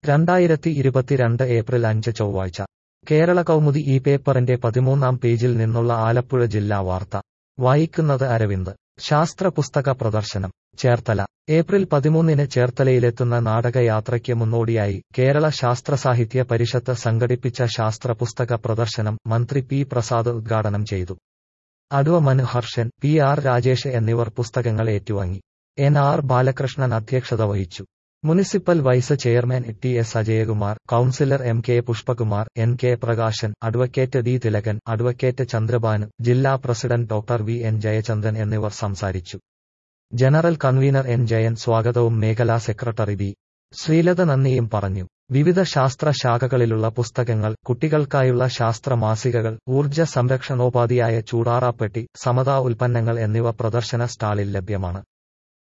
രണ്ടായിരത്തി ഇരുപത്തിരണ്ട് ഏപ്രിൽ അഞ്ച് ചൊവ്വാഴ്ച കേരള കൗമുദി ഈ പേപ്പറിന്റെ പതിമൂന്നാം പേജിൽ നിന്നുള്ള ആലപ്പുഴ ജില്ലാ വാർത്ത വായിക്കുന്നത് അരവിന്ദ് ശാസ്ത്ര പുസ്തക പ്രദർശനം ചേർത്തല ഏപ്രിൽ പതിമൂന്നിന് ചേർത്തലയിലെത്തുന്ന നാടകയാത്രയ്ക്ക് മുന്നോടിയായി കേരള ശാസ്ത്ര സാഹിത്യ പരിഷത്ത് സംഘടിപ്പിച്ച ശാസ്ത്ര പുസ്തക പ്രദർശനം മന്ത്രി പി പ്രസാദ് ഉദ്ഘാടനം ചെയ്തു adv Manoharshan P R Rajesh എന്നിവർ പുസ്തകങ്ങൾ ഏറ്റുവാങ്ങി എൻ ആർ ബാലകൃഷ്ണൻ അധ്യക്ഷത വഹിച്ചു municipal vice chairman T S Ajayakumar councillor M K Pushpakumar N K Prakashan advocate D Thilakan advocate Chandrabhanu ജില്ലാ president doctor V N Jayachandran എന്നിവർ സംസാരിച്ചു ജനറൽ കൺവീനർ എൻ ജയൻ സ്വാഗതവും മേഖലാ സെക്രട്ടറി ബി ശ്രീലത നന്ദിയും പറഞ്ഞു വിവിധ ശാസ്ത്ര ശാഖകളിലുള്ള പുസ്തകങ്ങൾ കുട്ടികൾക്കായുള്ള ശാസ്ത്ര മാസികകൾ ഊർജ്ജ സംരക്ഷണോപാധിയായ ചൂടാറാപ്പെട്ടി സമതാ ഉൽപ്പന്നങ്ങൾ എന്നിവ പ്രദർശന സ്റ്റാളിൽ ലഭ്യമാണ്